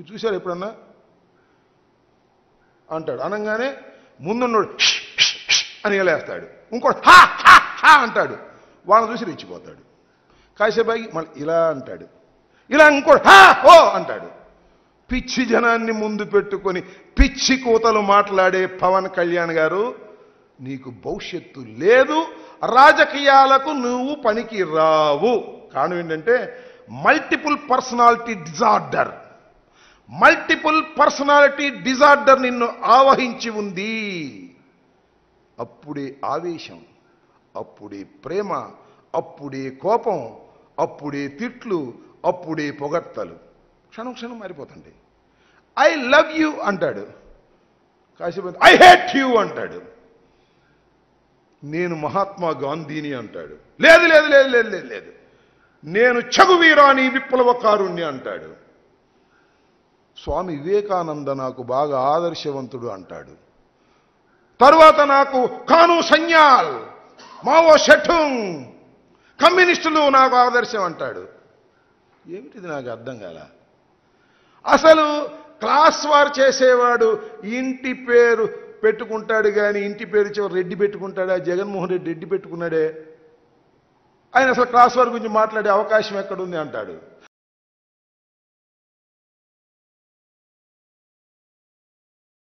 చూశారు ఎప్పుడన్నా అంటాడు అనగానే ముందున్నోడు "ష్, ష్, ష్" అని లేస్తాడు ఇంకోటి హా హా హా అంటాడు వాళ్ళని చూసి రెచ్చిపోతాడు కాసేపు ఆగి మళ్ళీ ఇలా అంటాడు ఇలా ఇంకోటి హా ఓ అంటాడు పిచ్చి జనాన్ని ముందు పెట్టుకొని పిచ్చి కూతలు మాట్లాడే పవన్ కళ్యాణ్ గారు నీకు భవిష్యత్తు లేదు రాజకీయాలకు నువ్వు పనికి రావు కారణం ఏంటంటే multiple personality disorder multiple personality disorder నిన్ను ఆవహించి ఉంది అప్పుడే ఆవేశం అప్పుడే ప్రేమ అప్పుడే కోపం అప్పుడే తిట్లు అప్పుడే పొగడ్తలు క్షణం క్షణం మారిపోతుంది ఐ లవ్ యూ అంటాడు కాసేపు ఐ హేట్ యూ అంటాడు నేను మహాత్మా గాంధీని అంటాడు లేదు లేదు లేదు లేదు లేదు లేదు నేను చగువీరాని విప్లవకారుణ్ణి అంటాడు స్వామి వివేకానంద నాకు బాగా ఆదర్శవంతుడు అంటాడు తరువాత నాకు కాను సన్యాల్ మావో షఠుంగ్ కమ్యూనిస్టులు నాకు ఆదర్శం అంటాడు ఏమిటిది నాకు అర్థం కాల అసలు క్లాస్ వార్ చేసేవాడు ఇంటి పేరు పెట్టుకుంటాడు కానీ ఇంటి పేరు చివరి రెడ్డి పెట్టుకుంటాడా జగన్మోహన్ రెడ్డి రెడ్డి పెట్టుకున్నాడే ఆయన అసలు క్లాస్ వార్ గురించి మాట్లాడే అవకాశం ఎక్కడుంది అంటాడు